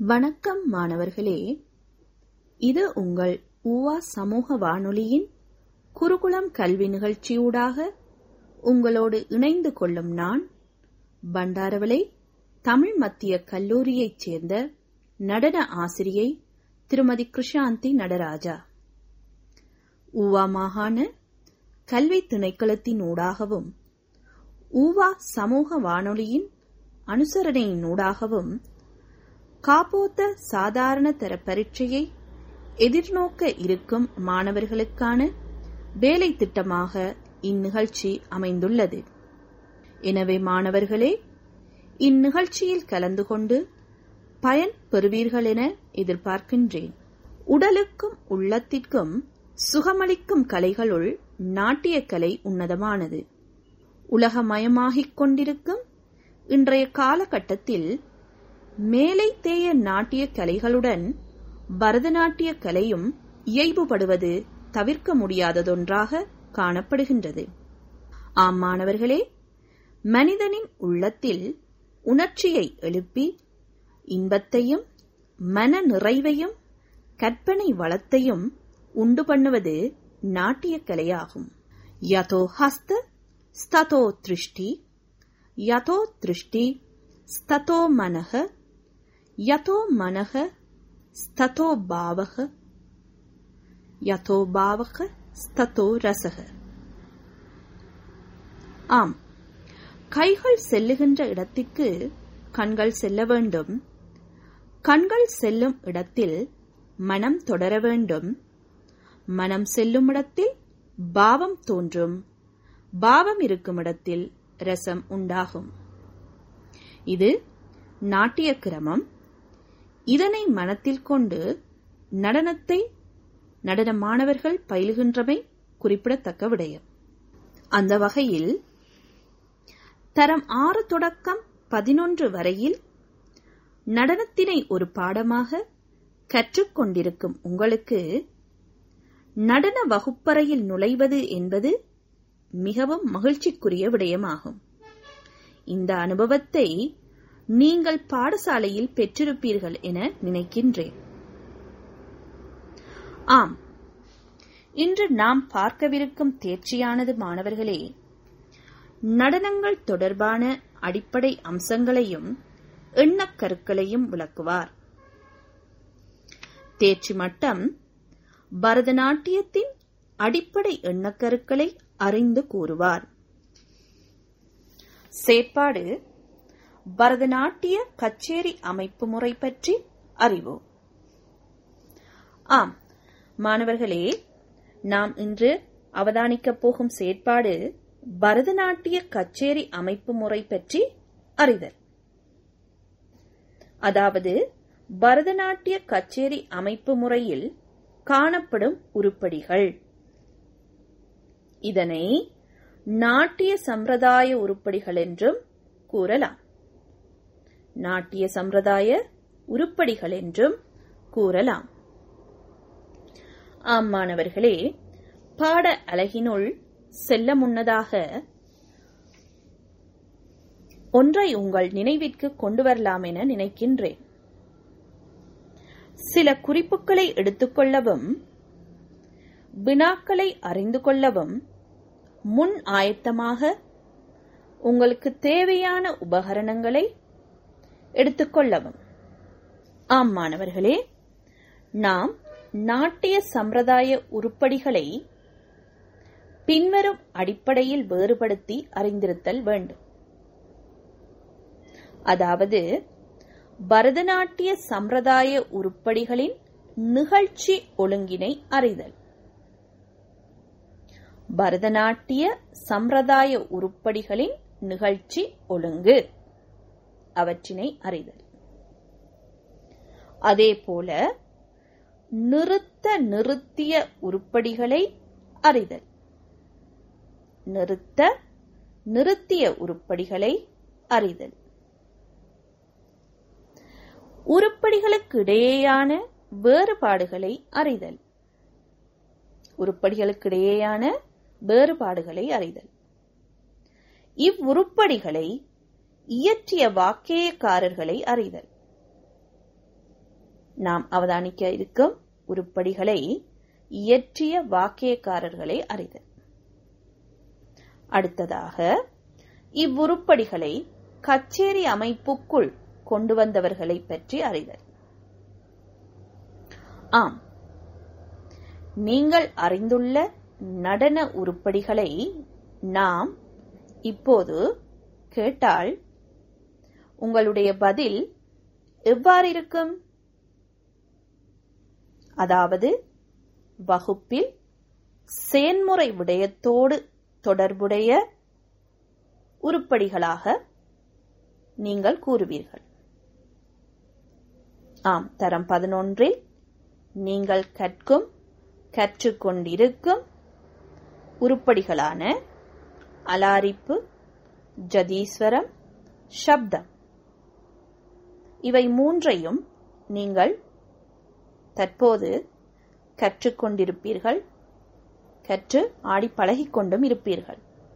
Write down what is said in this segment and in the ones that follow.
வணக்கம் மாணவர்களே இது உங்கள் ஊவா சமூக வானொலியின் குருகுலம் கல்வி நிகழ்ச்சியூடாக உங்களோடு இணைந்து கொள்ளும் நான் பண்டாரவளை தமிழ் மத்திய கல்லூரியைச் சேர்ந்த நடன ஆசிரியை திருமதி கிருஷாந்தி நடராஜா ஊவா மாகாண கல்வி திணைக்களத்தினூடாகவும் ஊவா சமூக வானொலியின் அனுசரணையினூடாகவும் காப்போத்த சாதாரண தர பரீட்சையை எதிர்நோக்க இருக்கும் மாணவர்களுக்கான வேலை திட்டமாக இந்நிகழ்ச்சி அமைந்துள்ளது எனவே மாணவர்களே இந்நிகழ்ச்சியில் கலந்து கொண்டு பயன் பெறுவீர்கள் என எதிர்பார்க்கின்றேன் உடலுக்கும் உள்ளத்திற்கும் சுகமளிக்கும் கலைகளுள் நாட்டிய கலை உன்னதமானது உலகமயமாகிக் கொண்டிருக்கும் இன்றைய காலகட்டத்தில் மேலை தேய நாட்டிய கலைகளுடன் பரதநாட்டிய கலையும் இயைபுபடுவது தவிர்க்க முடியாததொன்றாக காணப்படுகின்றது ஆம் மாணவர்களே மனிதனின் உள்ளத்தில் உணர்ச்சியை எழுப்பி இன்பத்தையும் மன நிறைவையும் கற்பனை வளத்தையும் உண்டு பண்ணுவது நாட்டிய கலையாகும் யதோ ஹஸ்த ஸ்ததோ திருஷ்டி யதோ திருஷ்டி ஸ்ததோ மனக யதோ மனக ஸ்ததோ பாவக யதோ பாவக ஸ்ததோ ரசக ஆம் கைகள் செல்லுகின்ற இடத்திற்கு கண்கள் செல்ல வேண்டும் கண்கள் செல்லும் இடத்தில் மனம் தொடர வேண்டும் மனம் செல்லும் இடத்தில் பாவம் தோன்றும் பாவம் இருக்கும் இடத்தில் ரசம் உண்டாகும் இது நாட்டிய கிரமம் இதனை மனத்தில் கொண்டு நடனத்தை நடன மாணவர்கள் பயிலுகின்றமை குறிப்பிடத்தக்க விடயம் அந்த வகையில் தரம் ஆறு தொடக்கம் பதினொன்று வரையில் நடனத்தினை ஒரு பாடமாக கற்றுக்கொண்டிருக்கும் உங்களுக்கு நடன வகுப்பறையில் நுழைவது என்பது மிகவும் மகிழ்ச்சிக்குரிய விடயமாகும் இந்த அனுபவத்தை நீங்கள் பாடசாலையில் பெற்றிருப்பீர்கள் என நினைக்கின்றேன் ஆம் இன்று நாம் பார்க்கவிருக்கும் தேர்ச்சியானது மாணவர்களே நடனங்கள் தொடர்பான அடிப்படை அம்சங்களையும் எண்ணக்கருக்களையும் விளக்குவார் தேர்ச்சி மட்டம் பரதநாட்டியத்தின் அடிப்படை எண்ணக்கருக்களை அறிந்து கூறுவார் செயற்பாடு பரதநாட்டிய கச்சேரி அமைப்பு முறை பற்றி அறிவோம் ஆம் மாணவர்களே நாம் இன்று அவதானிக்கப் போகும் செயற்பாடு பரதநாட்டிய கச்சேரி அமைப்பு முறை பற்றி அறிதல் அதாவது பரதநாட்டிய கச்சேரி அமைப்பு முறையில் காணப்படும் உருப்படிகள் இதனை நாட்டிய சம்பிரதாய உருப்படிகள் என்றும் கூறலாம் நாட்டிய சம்பிரதாய உருப்படிகள் என்றும் கூறலாம் ஆம் மாணவர்களே பாட அழகினுள் செல்ல முன்னதாக ஒன்றை உங்கள் நினைவிற்கு கொண்டு வரலாம் என நினைக்கின்றேன் சில குறிப்புகளை எடுத்துக்கொள்ளவும் வினாக்களை அறிந்து கொள்ளவும் முன் ஆயத்தமாக உங்களுக்கு தேவையான உபகரணங்களை எடுத்துக்கொள்ளவும் ஆம் மாணவர்களே நாம் நாட்டிய சம்பிரதாய உருப்படிகளை பின்வரும் அடிப்படையில் வேறுபடுத்தி அறிந்திருத்தல் வேண்டும் அதாவது பரதநாட்டிய சம்பிரதாய உருப்படிகளின் நிகழ்ச்சி ஒழுங்கினை அறிதல் பரதநாட்டிய சம்பிரதாய உருப்படிகளின் நிகழ்ச்சி ஒழுங்கு அவற்றினை அறிதல் அதேபோல நிறுத்த நிறுத்திய உருப்படிகளை அறிதல் நிறுத்த நிறுத்திய உருப்படிகளை அறிதல் உருப்படிகளுக்கிடையேயான வேறுபாடுகளை அறிதல் உருப்படிகளுக்கிடையேயான வேறுபாடுகளை அறிதல் இவ்வுருப்படிகளை இயற்றிய வாக்கேயக்காரர்களை அறிதல் நாம் அவதானிக்க இருக்கும் உருப்படிகளை இயற்றிய வாக்கியக்காரர்களை அறிதல் அடுத்ததாக இவ்வுருப்படிகளை கச்சேரி அமைப்புக்குள் கொண்டு வந்தவர்களை பற்றி அறிதல் ஆம் நீங்கள் அறிந்துள்ள நடன உருப்படிகளை நாம் இப்போது கேட்டால் உங்களுடைய பதில் எவ்வாறு இருக்கும் அதாவது வகுப்பில் செயன்முறை விடயத்தோடு தொடர்புடைய உருப்படிகளாக நீங்கள் கூறுவீர்கள் ஆம் தரம் பதினொன்றில் நீங்கள் கற்கும் கற்றுக்கொண்டிருக்கும் உருப்படிகளான அலாரிப்பு ஜதீஸ்வரம் சப்தம் இவை மூன்றையும் நீங்கள் தற்போது கற்றுக்கொண்டிருப்பீர்கள் கற்று ஆடி பழகிக் கொண்டும் இருப்பீர்கள்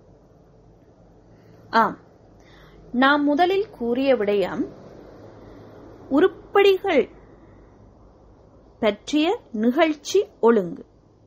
ஆம் நாம் முதலில் கூறிய விடயம் உருப்படிகள் பற்றிய நிகழ்ச்சி ஒழுங்கு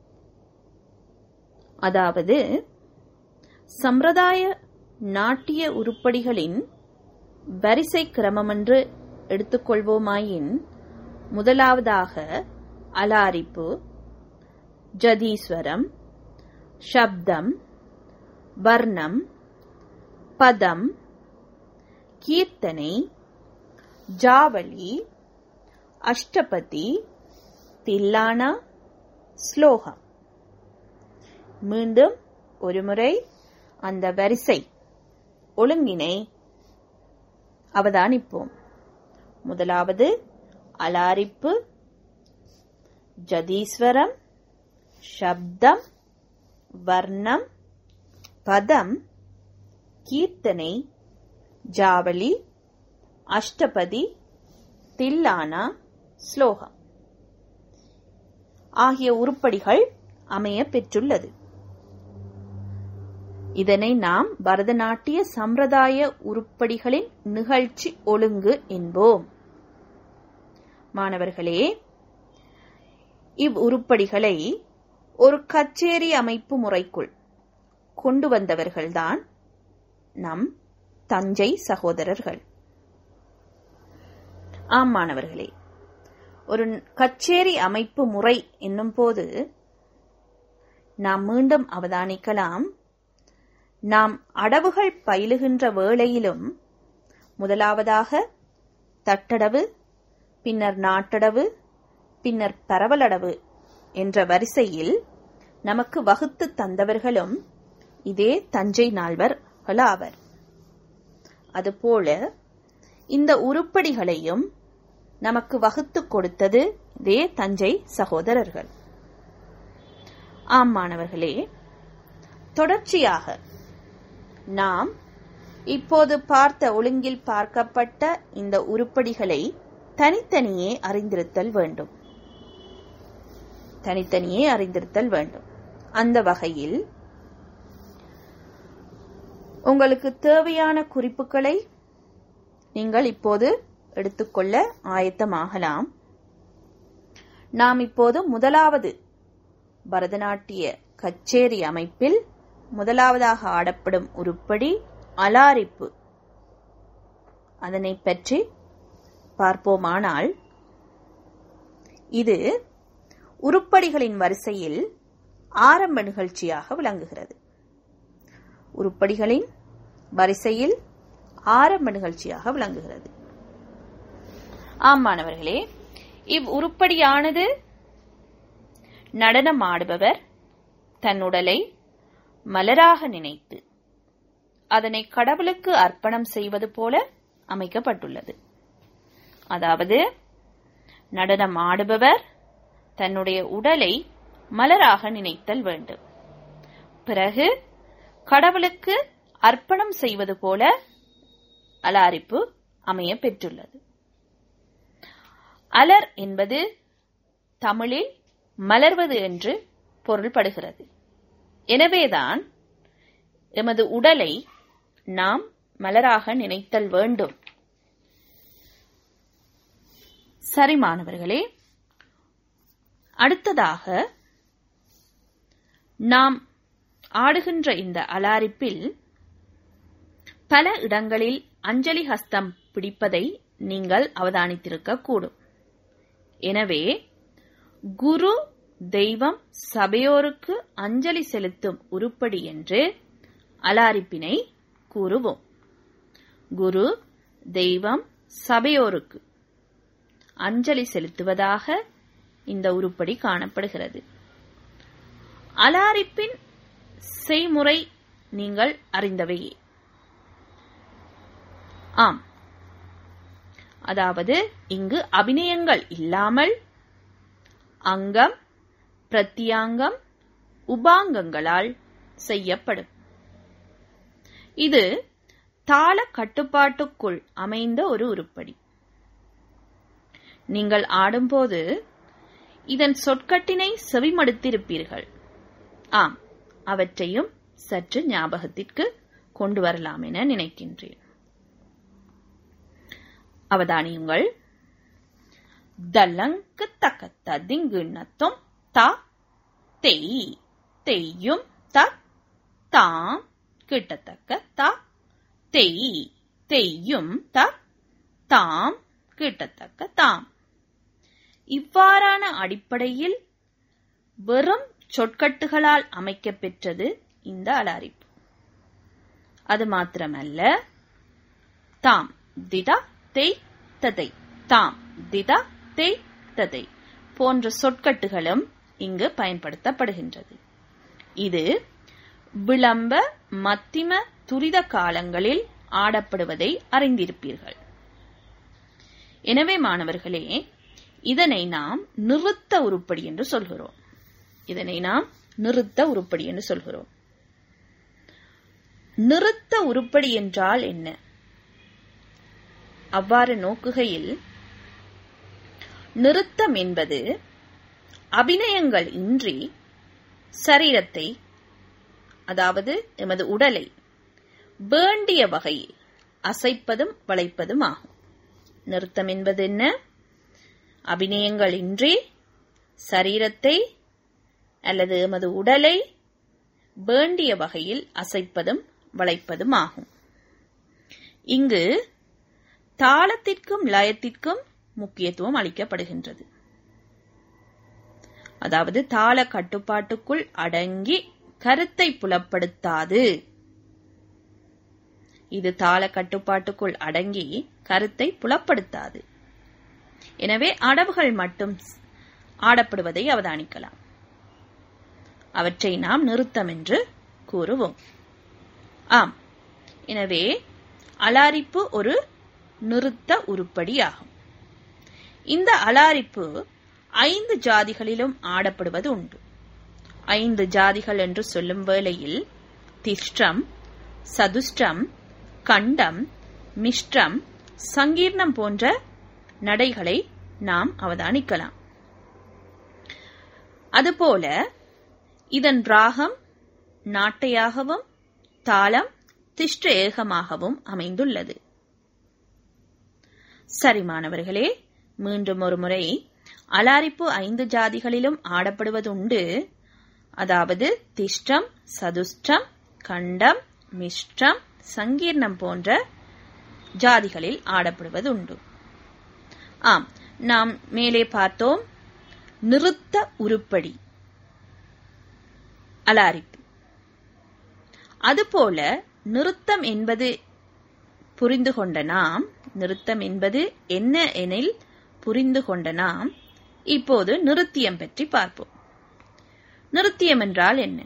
அதாவது சம்பிரதாய நாட்டிய உருப்படிகளின் வரிசை கிரமமென்று எடுத்துக்கொள்வோமாயின் முதலாவதாக அலாரிப்பு ஜதீஸ்வரம் சப்தம் வர்ணம் பதம் கீர்த்தனை ஜாவளி அஷ்டபதி தில்லானா ஸ்லோகம் மீண்டும் ஒருமுறை அந்த வரிசை ஒழுங்கினை அவதானிப்போம் முதலாவது அலாரிப்பு ஜதீஸ்வரம் சப்தம் வர்ணம் பதம் கீர்த்தனை ஜாவளி அஷ்டபதி தில்லானா ஸ்லோகம் ஆகிய உருப்படிகள் அமைய பெற்றுள்ளது இதனை நாம் பரதநாட்டிய சம்பிரதாய உருப்படிகளின் நிகழ்ச்சி ஒழுங்கு என்போம் மாணவர்களே இவ் உருப்படிகளை ஒரு கச்சேரி அமைப்பு முறைக்குள் கொண்டு வந்தவர்கள்தான் நம் தஞ்சை சகோதரர்கள் ஆம் மாணவர்களே ஒரு கச்சேரி அமைப்பு முறை என்னும் போது நாம் மீண்டும் அவதானிக்கலாம் நாம் அடவுகள் பயிலுகின்ற வேளையிலும் முதலாவதாக தட்டடவு பின்னர் நாட்டடவு பின்னர் பரவலடவு என்ற வரிசையில் நமக்கு வகுத்து தந்தவர்களும் இதே தஞ்சை நால்வர்களாவர் அதுபோல இந்த உருப்படிகளையும் நமக்கு வகுத்து கொடுத்தது இதே தஞ்சை சகோதரர்கள் ஆம் மாணவர்களே தொடர்ச்சியாக நாம் இப்போது பார்த்த ஒழுங்கில் பார்க்கப்பட்ட இந்த உருப்படிகளை தனித்தனியே அறிந்திருத்தல் வேண்டும் தனித்தனியே அறிந்திருத்தல் வேண்டும் அந்த வகையில் உங்களுக்கு தேவையான குறிப்புகளை நீங்கள் இப்போது எடுத்துக்கொள்ள ஆயத்தமாகலாம் நாம் இப்போது முதலாவது பரதநாட்டிய கச்சேரி அமைப்பில் முதலாவதாக ஆடப்படும் உருப்படி அலாரிப்பு அதனை பற்றி பார்ப்போமானால் இது உருப்படிகளின் வரிசையில் ஆரம்ப நிகழ்ச்சியாக விளங்குகிறது உருப்படிகளின் வரிசையில் ஆரம்ப நிகழ்ச்சியாக விளங்குகிறது ஆம் மாணவர்களே இவ் உருப்படியானது நடனம் ஆடுபவர் தன் உடலை மலராக நினைத்து அதனை கடவுளுக்கு அர்ப்பணம் செய்வது போல அமைக்கப்பட்டுள்ளது அதாவது நடனம் ஆடுபவர் தன்னுடைய உடலை மலராக நினைத்தல் வேண்டும் பிறகு கடவுளுக்கு அர்ப்பணம் செய்வது போல அலாரிப்பு அமைய பெற்றுள்ளது அலர் என்பது தமிழில் மலர்வது என்று பொருள்படுகிறது எனவேதான் எமது உடலை நாம் மலராக நினைத்தல் வேண்டும் சரி மாணவர்களே அடுத்ததாக நாம் ஆடுகின்ற இந்த அலாரிப்பில் பல இடங்களில் அஞ்சலி ஹஸ்தம் பிடிப்பதை நீங்கள் அவதானித்திருக்க கூடும் எனவே குரு தெய்வம் சபையோருக்கு அஞ்சலி செலுத்தும் உருப்படி என்று அலாரிப்பினை கூறுவோம் குரு தெய்வம் சபையோருக்கு அஞ்சலி செலுத்துவதாக இந்த உருப்படி காணப்படுகிறது அலாரிப்பின் செய்முறை நீங்கள் அறிந்தவையே ஆம் அதாவது இங்கு அபிநயங்கள் இல்லாமல் அங்கம் பிரத்தியாங்கம் உபாங்கங்களால் செய்யப்படும் இது தாள கட்டுப்பாட்டுக்குள் அமைந்த ஒரு உருப்படி நீங்கள் ஆடும்போது இதன் சொற்கட்டினை செவிமடுத்திருப்பீர்கள் ஆம் அவற்றையும் சற்று ஞாபகத்திற்கு கொண்டு வரலாம் என நினைக்கின்றேன் அவதானியுங்கள் தலங்கு தக்கத்த திங்கு நத்தம் த தெய் தெய்யும் த தாம் கிட்டத்தக்க த தெய் தெய்யும் த தாம் கிட்டத்தக்க தாம் இவ்வாறான அடிப்படையில் வெறும் சொற்கட்டுகளால் அமைக்கப்பெற்றது இந்த அலாரிப்பு அது மாத்திரமல்ல தாம் திதா தெய் ததை தாம் திதா தெய் ததை போன்ற சொற்கட்டுகளும் இங்கு பயன்படுத்தப்படுகின்றது இது விளம்ப மத்திம துரித காலங்களில் ஆடப்படுவதை அறிந்திருப்பீர்கள் எனவே மாணவர்களே இதனை நாம் நிறுத்த உருப்படி என்று சொல்கிறோம் இதனை நாம் நிறுத்த உருப்படி என்று சொல்கிறோம் நிறுத்த உருப்படி என்றால் என்ன அவ்வாறு நோக்குகையில் நிறுத்தம் என்பது அபிநயங்கள் இன்றி சரீரத்தை அதாவது எமது உடலை வேண்டிய வகையில் அசைப்பதும் வளைப்பதும் ஆகும் நிறுத்தம் என்பது என்ன அபிநயங்கள் இன்றி சரீரத்தை அல்லது எமது உடலை வேண்டிய வகையில் அசைப்பதும் வளைப்பதும் ஆகும் இங்கு தாளத்திற்கும் லயத்திற்கும் முக்கியத்துவம் அளிக்கப்படுகின்றது அதாவது தாள கட்டுப்பாட்டுக்குள் அடங்கி கருத்தை புலப்படுத்தாது இது தாள கட்டுப்பாட்டுக்குள் அடங்கி கருத்தை புலப்படுத்தாது எனவே அடவுகள் மட்டும் ஆடப்படுவதை அவதானிக்கலாம் அவற்றை நாம் நிறுத்தம் என்று கூறுவோம் ஆம் எனவே அலாரிப்பு ஒரு நிறுத்த உருப்படியாகும் இந்த அலாரிப்பு ஐந்து ஜாதிகளிலும் ஆடப்படுவது உண்டு ஐந்து ஜாதிகள் என்று சொல்லும் வேளையில் திஷ்டம் சதுஷ்டம் கண்டம் மிஷ்டம் சங்கீர்ணம் போன்ற நடைகளை நாம் அவதானிக்கலாம் அதுபோல இதன் ராகம் நாட்டையாகவும் தாளம் திஷ்ட ஏகமாகவும் அமைந்துள்ளது சரி மாணவர்களே மீண்டும் ஒரு முறை அலாரிப்பு ஐந்து ஜாதிகளிலும் ஆடப்படுவதுண்டு அதாவது திஷ்டம் சதுஷ்டம் கண்டம் மிஷ்டம் சங்கீர்ணம் போன்ற ஜாதிகளில் ஆடப்படுவது உண்டு ஆம் நாம் மேலே பார்த்தோம் நிறுத்த உருப்படி அலாரிப்பு அதுபோல நிறுத்தம் என்பது புரிந்து கொண்ட நாம் நிறுத்தம் என்பது என்ன எனில் புரிந்து கொண்ட நாம் இப்போது நிறுத்தியம் பற்றி பார்ப்போம் நிறுத்தியம் என்றால் என்ன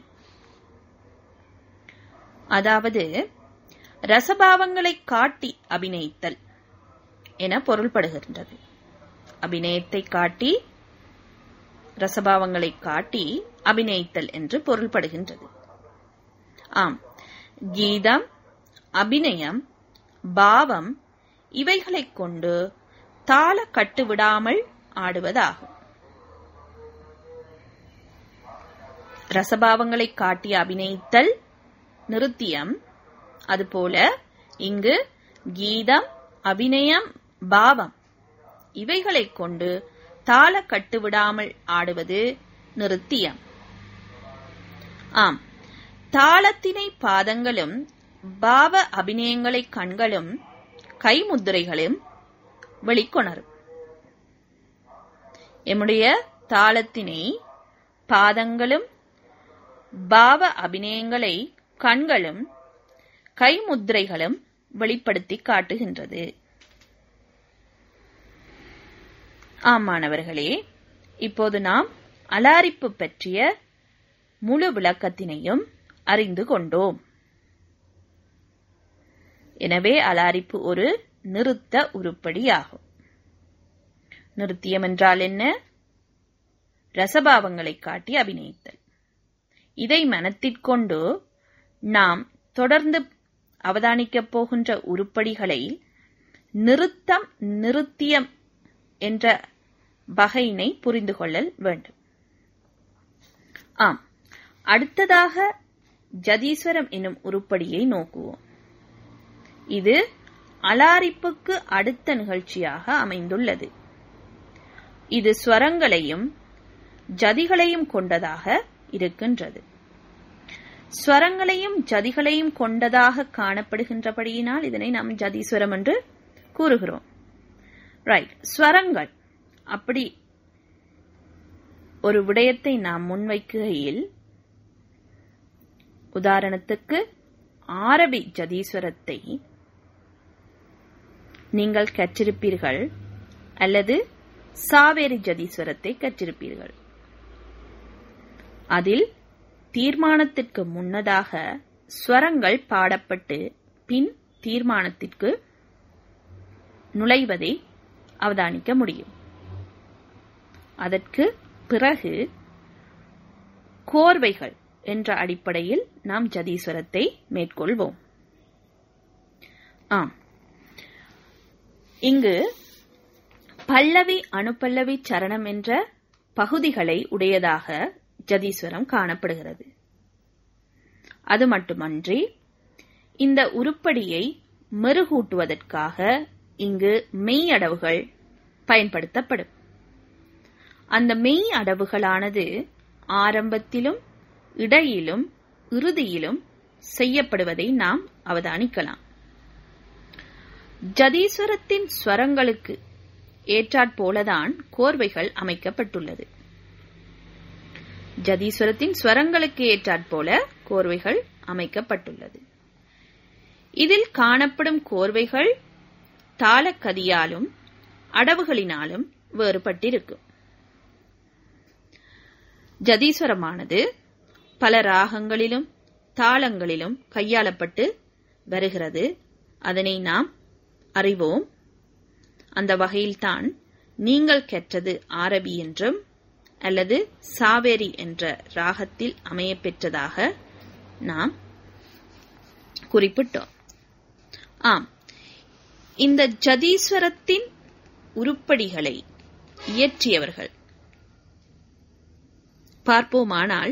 அதாவது ரசபாவங்களை காட்டி அபிநயித்தல் என பொருள்படுகின்றது அபிநயத்தை காட்டி ரசபாவங்களை காட்டி அபிநயித்தல் என்று பொருள்படுகின்றது ஆம் கீதம் அபிநயம் பாவம் இவைகளைக் கொண்டு தாள கட்டுவிடாமல் ஆடுவதாகும் ரசபாவங்களை காட்டி அபிநயித்தல் நிருத்தியம் அதுபோல இங்கு கீதம் அபிநயம் பாவம் இவைகளைக் கொண்டு தாள கட்டுவிடாமல் ஆடுவது நிறுத்தியம் ஆம் தாளத்தினை பாதங்களும் பாவ அபிநயங்களை கண்களும் கைமுத்திரைகளும் வெளிக்கொணரும் எம்முடைய தாளத்தினை பாதங்களும் பாவ அபிநயங்களை கண்களும் கைமுத்திரைகளும் வெளிப்படுத்தி காட்டுகின்றது ஆம் மாணவர்களே இப்போது நாம் அலாரிப்பு பற்றிய முழு விளக்கத்தினையும் அறிந்து கொண்டோம் எனவே அலாரிப்பு ஒரு நிறுத்த உருப்படியாகும் நிறுத்தியம் என்றால் என்ன ரசபாவங்களை காட்டி அபிநயித்தல் இதை மனத்திற்கொண்டு நாம் தொடர்ந்து அவதானிக்கப் போகின்ற உருப்படிகளை நிறுத்தம் நிறுத்தியம் என்ற வகையினை புரிந்து கொள்ளல் வேண்டும் ஆம் அடுத்ததாக ஜதீஸ்வரம் என்னும் உருப்படியை நோக்குவோம் இது அலாரிப்புக்கு அடுத்த நிகழ்ச்சியாக அமைந்துள்ளது இது ஸ்வரங்களையும் ஜதிகளையும் கொண்டதாக இருக்கின்றது ஸ்வரங்களையும் ஜதிகளையும் கொண்டதாக காணப்படுகின்றபடியினால் இதனை நாம் ஜதீஸ்வரம் என்று கூறுகிறோம் ரைட் ஸ்வரங்கள் அப்படி ஒரு விடயத்தை நாம் முன்வைக்கையில் உதாரணத்துக்கு ஆரபி ஜதீஸ்வரத்தை நீங்கள் கற்றிருப்பீர்கள் அல்லது சாவேரி ஜதீஸ்வரத்தை கற்றிருப்பீர்கள் அதில் தீர்மானத்திற்கு முன்னதாக ஸ்வரங்கள் பாடப்பட்டு பின் தீர்மானத்திற்கு நுழைவதை அவதானிக்க முடியும் அதற்கு பிறகு கோர்வைகள் என்ற அடிப்படையில் நாம் ஜதீஸ்வரத்தை மேற்கொள்வோம் ஆம் இங்கு பல்லவி அணுப்பல்லவி சரணம் என்ற பகுதிகளை உடையதாக ஜதீஸ்வரம் காணப்படுகிறது அது மட்டுமன்றி இந்த உருப்படியை மெருகூட்டுவதற்காக இங்கு மெய் அடவுகள் பயன்படுத்தப்படும் அந்த மெய் அடவுகளானது ஆரம்பத்திலும் இடையிலும் இறுதியிலும் செய்யப்படுவதை நாம் அவதானிக்கலாம் ஜதீஸ்வரத்தின் ஸ்வரங்களுக்கு ஏற்றாற்போலதான் கோர்வைகள் அமைக்கப்பட்டுள்ளது ஜதீஸ்வரத்தின் ஸ்வரங்களுக்கு ஏற்றாற்போல கோர்வைகள் அமைக்கப்பட்டுள்ளது இதில் காணப்படும் கோர்வைகள் தாளக்கதியாலும் அடவுகளினாலும் வேறுபட்டிருக்கும் ஜதீஸ்வரமானது பல ராகங்களிலும் தாளங்களிலும் கையாளப்பட்டு வருகிறது அதனை நாம் அறிவோம் அந்த வகையில்தான் நீங்கள் கற்றது ஆரபி என்றும் அல்லது சாவேரி என்ற ராகத்தில் அமையப்பெற்றதாக நாம் குறிப்பிட்டோம் ஆம் இந்த ஜதீஸ்வரத்தின் உருப்படிகளை இயற்றியவர்கள் பார்ப்போமானால்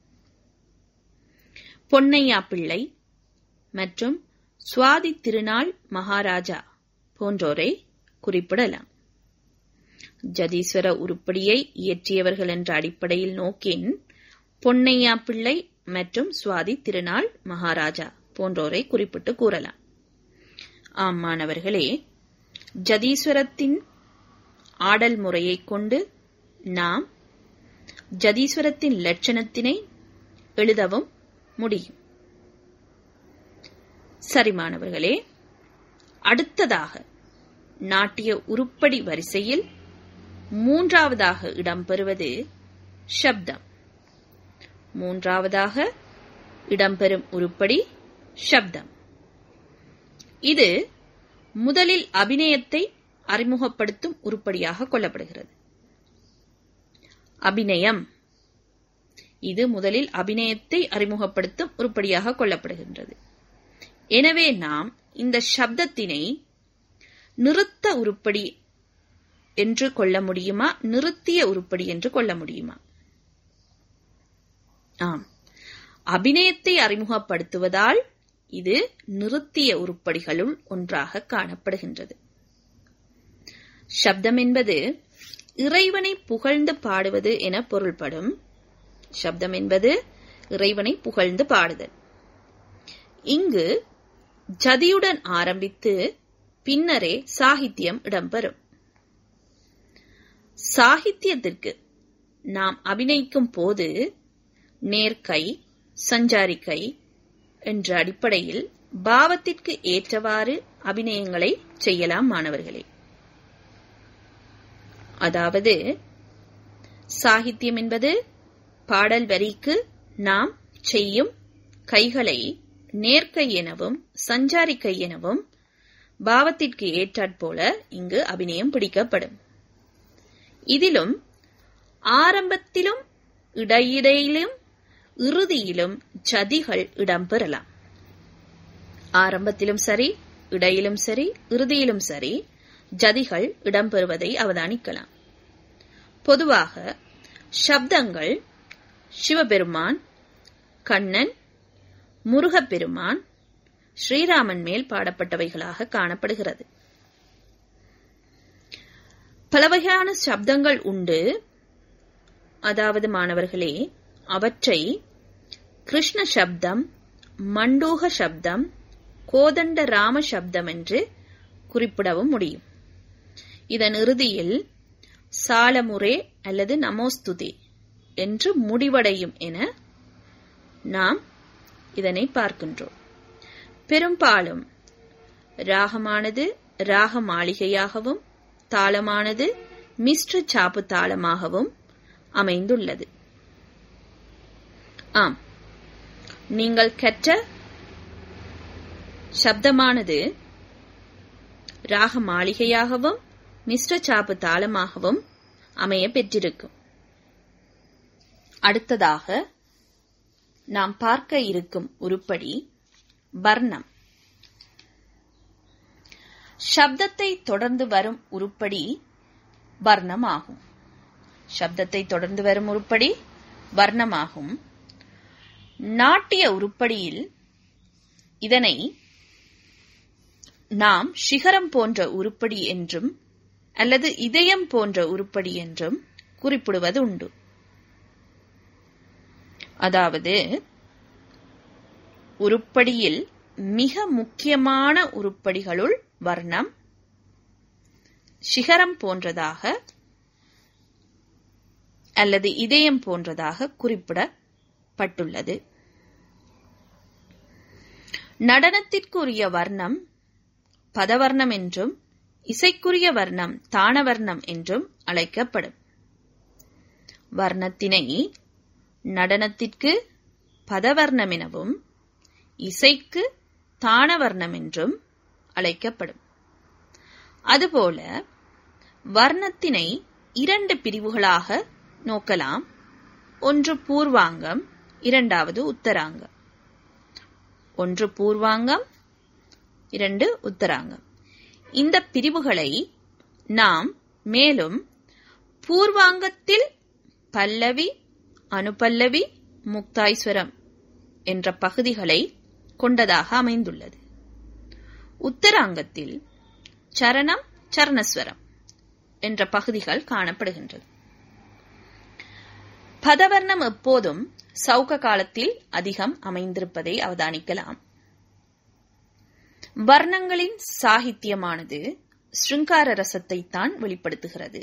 பொன்னையா பிள்ளை மற்றும் சுவாதி திருநாள் மகாராஜா போன்றோரை குறிப்பிடலாம் ஜதீஸ்வர உருப்படியை இயற்றியவர்கள் என்ற அடிப்படையில் நோக்கின் பொன்னையா பிள்ளை மற்றும் சுவாதி திருநாள் மகாராஜா போன்றோரை குறிப்பிட்டு கூறலாம் ஆம் மாணவர்களே ஜதீஸ்வரத்தின் ஆடல் முறையைக் கொண்டு நாம் ஜதீஸ்வரத்தின் லட்சணத்தினை எழுதவும் முடியும் சரி மாணவர்களே அடுத்ததாக நாட்டிய உருப்படி வரிசையில் மூன்றாவதாக இடம்பெறுவது ஷப்தம் மூன்றாவதாக இடம்பெறும் உருப்படி ஷப்தம் இது முதலில் அபிநயத்தை அறிமுகப்படுத்தும் உருப்படியாக கொள்ளப்படுகிறது அபிநயம் இது முதலில் அபிநயத்தை அறிமுகப்படுத்தும் உருப்படியாக கொள்ளப்படுகின்றது எனவே நாம் இந்த சப்தத்தினை நிறுத்த உருப்படி என்று கொள்ள முடியுமா நிறுத்திய உருப்படி என்று கொள்ள முடியுமா ஆம் அபிநயத்தை அறிமுகப்படுத்துவதால் இது நிறுத்திய உருப்படிகளுள் ஒன்றாக காணப்படுகின்றது சப்தம் என்பது இறைவனை புகழ்ந்து பாடுவது என பொருள்படும் சப்தம் என்பது இறைவனை புகழ்ந்து பாடுதல் இங்கு ஜதியுடன் ஆரம்பித்து பின்னரே சாகித்யம் இடம்பெறும் சாகித்யத்திற்கு நாம் அபிநயிக்கும் போது நேர்கை சஞ்சாரிக்கை என்ற அடிப்படையில் பாவத்திற்கு ஏற்றவாறு அபிநயங்களை செய்யலாம் மாணவர்களே அதாவது சாகித்யம் என்பது பாடல் வரிக்கு நாம் செய்யும் கைகளை நேர்க்கை எனவும் சஞ்சாரிக்கை எனவும் பாவத்திற்கு ஏற்றாற்போல இங்கு அபிநயம் பிடிக்கப்படும் இதிலும் ஆரம்பத்திலும் இடையிடையிலும் இறுதியிலும் ஜதிகள் இடம்பெறலாம் ஆரம்பத்திலும் சரி இடையிலும் சரி இறுதியிலும் சரி ஜதிகள் இடம்பெறுவதை அவதானிக்கலாம் பொதுவாக சப்தங்கள் சிவபெருமான் கண்ணன் முருகப்பெருமான் ஸ்ரீராமன் மேல் பாடப்பட்டவைகளாக காணப்படுகிறது பல வகையான சப்தங்கள் உண்டு அதாவது மாணவர்களே அவற்றை கிருஷ்ண சப்தம் மண்டூக சப்தம் கோதண்ட ராம சப்தம் என்று குறிப்பிடவும் முடியும் இதன் இறுதியில் சாலமுரே அல்லது நமோஸ்துதே என்று முடிவடையும் என நாம் இதனை பார்க்கின்றோம் பெரும்பாலும் ராகமானது ராக மாளிகையாகவும் தாளமானது மிஸ்ர சாப்பு தாளமாகவும் அமைந்துள்ளது ஆம் நீங்கள் கற்ற சப்தமானது ராக மாளிகையாகவும் மிஸ்ர சாப்பு தாளமாகவும் அமைய பெற்றிருக்கும் அடுத்ததாக நாம் பார்க்க இருக்கும் உருப்படி வர்ணம் சப்தத்தை தொடர்ந்து வரும் உருப்படி வர்ணமாகும் சப்தத்தை தொடர்ந்து வரும் உருப்படி வர்ணமாகும் நாட்டிய உருப்படியில் இதனை நாம் சிகரம் போன்ற உருப்படி என்றும் அல்லது இதயம் போன்ற உருப்படி என்றும் குறிப்பிடுவது உண்டு அதாவது உருப்படியில் மிக முக்கியமான உருப்படிகளுள் வர்ணம் சிகரம் போன்றதாக அல்லது இதயம் போன்றதாக குறிப்பிடப்பட்டுள்ளது நடனத்திற்குரிய வர்ணம் பதவர்ணம் என்றும் இசைக்குரிய வர்ணம் தானவர்ணம் என்றும் அழைக்கப்படும் வர்ணத்தினை நடனத்திற்கு பதவர்ணம் எனவும் இசைக்கு தானவர்ணம் என்றும் அழைக்கப்படும் அதுபோல வர்ணத்தினை இரண்டு பிரிவுகளாக நோக்கலாம் ஒன்று பூர்வாங்கம் இரண்டாவது உத்தராங்கம் ஒன்று பூர்வாங்கம் இரண்டு உத்தராங்கம் இந்த பிரிவுகளை நாம் மேலும் பூர்வாங்கத்தில் பல்லவி அனுபல்லவி முக்தாய்ஸ்வரம் என்ற பகுதிகளை கொண்டதாக அமைந்துள்ளது உத்தராங்கத்தில் சரணம் சரணஸ்வரம் என்ற பகுதிகள் காணப்படுகின்றது பதவர்ணம் எப்போதும் சௌக காலத்தில் அதிகம் அமைந்திருப்பதை அவதானிக்கலாம் வர்ணங்களின் சாகித்யமானது ஸ்ருங்கார ரசத்தை தான் வெளிப்படுத்துகிறது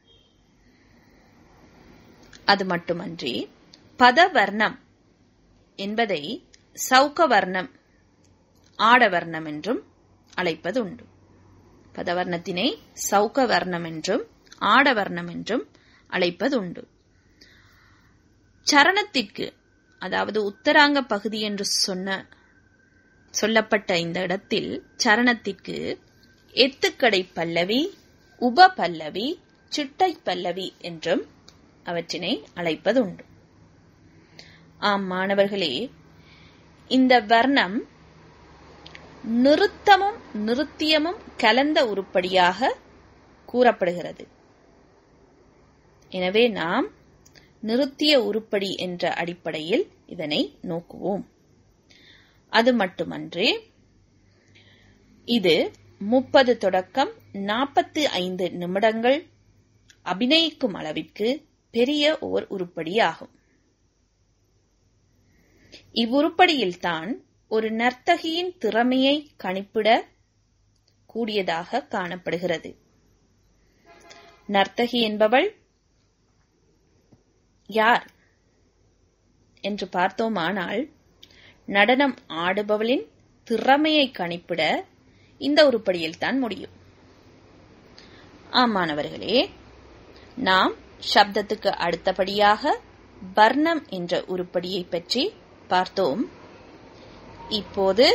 அது மட்டுமன்றி பதவர்ணம் என்பதை சௌக வர்ணம் ஆடவர்ணம் என்றும் அழைப்பது உண்டு பதவர்ணத்தினை சௌக வர்ணம் என்றும் ஆடவர்ணம் என்றும் அழைப்பது உண்டு சரணத்திற்கு அதாவது உத்தராங்க பகுதி என்று சொன்ன சொல்லப்பட்ட இந்த இடத்தில் சரணத்திற்கு எத்துக்கடை பல்லவி உப பல்லவி சிட்டை பல்லவி என்றும் அவற்றினை அழைப்பது உண்டு ஆம் மாணவர்களே இந்த வர்ணம் நிறுத்தமும் நிறுத்தியமும் கலந்த உருப்படியாக கூறப்படுகிறது எனவே நாம் நிறுத்திய உருப்படி என்ற அடிப்படையில் இதனை நோக்குவோம் அது மட்டுமன்றி இது முப்பது தொடக்கம் நாற்பத்தி ஐந்து நிமிடங்கள் அபிநயிக்கும் அளவிற்கு பெரிய ஓர் உருப்படியாகும் இவ்வுருப்படியில்தான் ஒரு நர்த்தகியின் திறமையை கணிப்பிட கூடியதாக காணப்படுகிறது நர்த்தகி என்பவள் யார் என்று பார்த்தோமானால் நடனம் ஆடுபவளின் திறமையை கணிப்பிட இந்த உருப்படியில் தான் முடியும் ஆமானவர்களே நாம் சப்தத்துக்கு அடுத்தபடியாக வர்ணம் என்ற உருப்படியை பற்றி பார்த்தோம் இப்போது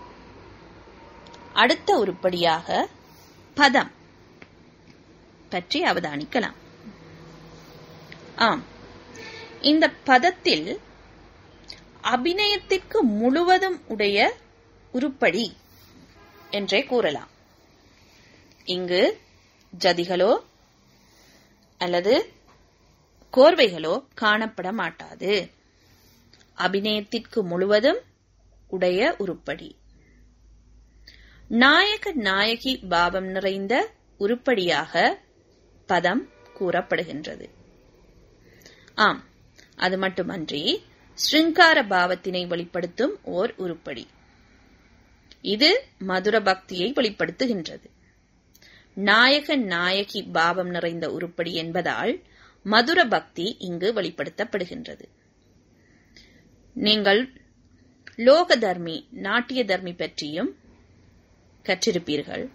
அடுத்த உருப்படியாக பதம் பற்றி அவதானிக்கலாம் ஆம் இந்த பதத்தில் அபிநயத்திற்கு முழுவதும் உடைய உருப்படி என்றே கூறலாம் இங்கு ஜதிகளோ அல்லது கோர்வைகளோ காணப்பட மாட்டாது அபிநயத்திற்கு முழுவதும் உடைய உருப்படி நாயக நாயகி பாவம் நிறைந்த உருப்படியாக பதம் கூறப்படுகின்றது ஆம் அது மட்டுமன்றி ஸ்ருங்கார பாவத்தினை வெளிப்படுத்தும் ஓர் உருப்படி இது மதுர பக்தியை வெளிப்படுத்துகின்றது நாயக நாயகி பாவம் நிறைந்த உருப்படி என்பதால் மதுர பக்தி இங்கு வெளிப்படுத்தப்படுகின்றது நீங்கள் லோக தர்மி நாட்டிய தர்மி பற்றியும் கற்றிருப்பீர்கள்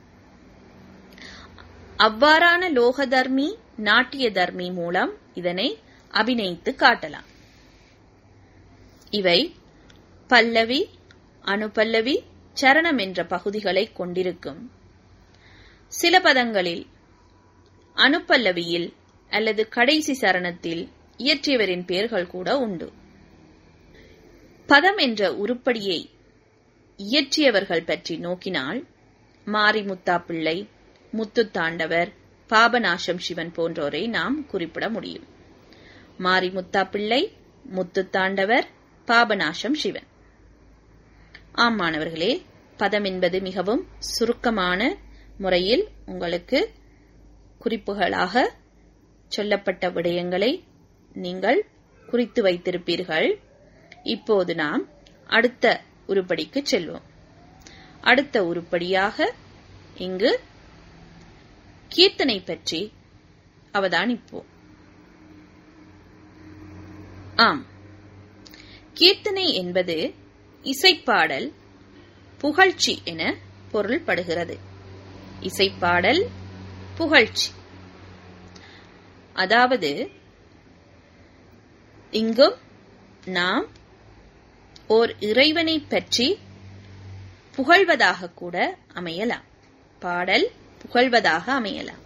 அவ்வாறான லோக தர்மி நாட்டிய தர்மி மூலம் இதனை அபிநயித்து காட்டலாம் இவை பல்லவி அனுபல்லவி சரணம் என்ற பகுதிகளை கொண்டிருக்கும் சில பதங்களில் அனுப்பல்லவியில் அல்லது கடைசி சரணத்தில் இயற்றியவரின் பெயர்கள் கூட உண்டு பதம் என்ற உருப்படியை இயற்றியவர்கள் பற்றி நோக்கினால் மாரிமுத்தா பிள்ளை முத்துத்தாண்டவர் பாபநாசம் சிவன் போன்றோரை நாம் குறிப்பிட முடியும் மாரிமுத்தா பிள்ளை முத்துத்தாண்டவர் பாபநாசம் சிவன் ஆம் மாணவர்களே பதம் என்பது மிகவும் சுருக்கமான முறையில் உங்களுக்கு குறிப்புகளாக சொல்லப்பட்ட விடயங்களை நீங்கள் குறித்து வைத்திருப்பீர்கள் இப்போது நாம் அடுத்த உருப்படிக்கு செல்வோம் அடுத்த உருப்படியாக இங்கு கீர்த்தனை பற்றி அவதானிப்போம் ஆம் கீர்த்தனை என்பது இசைப்பாடல் புகழ்ச்சி என பொருள்படுகிறது இசைப்பாடல் புகழ்ச்சி அதாவது இங்கும் நாம் ஓர் இறைவனை பற்றி புகழ்வதாக கூட அமையலாம் பாடல் புகழ்வதாக அமையலாம்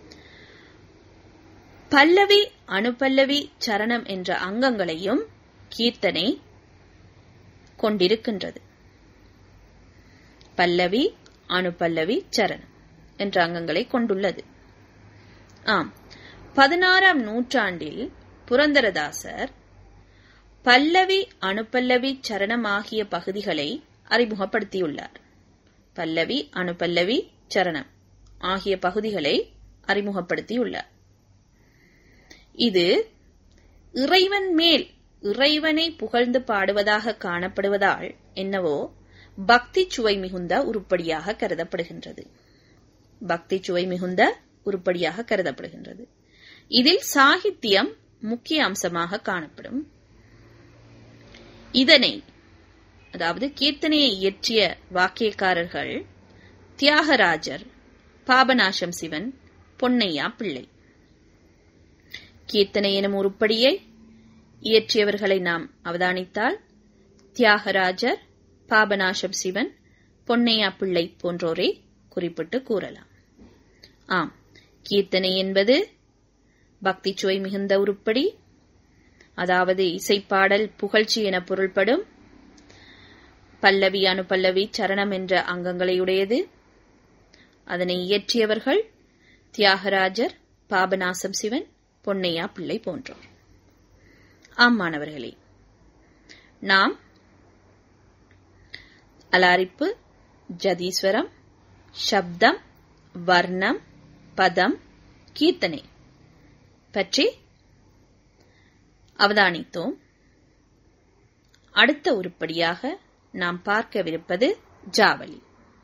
பல்லவி அனுபல்லவி சரணம் என்ற அங்கங்களையும் கீர்த்தனை கொண்டிருக்கின்றது பல்லவி அனுபல்லவி சரணம் என்ற அங்கங்களை கொண்டுள்ளது ஆம் பதினாறாம் நூற்றாண்டில் புரந்தரதாசர் பல்லவி அனுபல்லவி சரணம் ஆகிய பகுதிகளை அறிமுகப்படுத்தியுள்ளார் பல்லவி அனுபல்லவி சரணம் ஆகிய பகுதிகளை அறிமுகப்படுத்தியுள்ளார் இது இறைவன் மேல் இறைவனை புகழ்ந்து பாடுவதாக காணப்படுவதால் என்னவோ பக்தி சுவை மிகுந்த உருப்படியாக கருதப்படுகின்றது பக்தி சுவை மிகுந்த உருப்படியாக கருதப்படுகின்றது இதில் சாகித்யம் முக்கிய அம்சமாக காணப்படும் இதனை அதாவது கீர்த்தனையை இயற்றிய வாக்கியக்காரர்கள் தியாகராஜர் பாபநாசம் சிவன் பொன்னையா பிள்ளை கீர்த்தனை எனும் உருப்படியை இயற்றியவர்களை நாம் அவதானித்தால் தியாகராஜர் பாபநாசம் சிவன் பொன்னையா பிள்ளை போன்றோரை குறிப்பிட்டு கூறலாம் ஆம் கீர்த்தனை என்பது பக்தி சுவை மிகுந்த உருப்படி அதாவது இசைப்பாடல் புகழ்ச்சி என பொருள்படும் பல்லவி அனுபல்லவி சரணம் என்ற அங்கங்களையுடையது அதனை இயற்றியவர்கள் தியாகராஜர் பாபநாசம் சிவன் பொன்னையா பிள்ளை போன்றோர் ஆம் மாணவர்களே நாம் அலாரிப்பு ஜதீஸ்வரம் சப்தம் வர்ணம் பதம் கீர்த்தனை பற்றி அவதானித்தோம் அடுத்த உருப்படியாக நாம் பார்க்கவிருப்பது ஜாவலி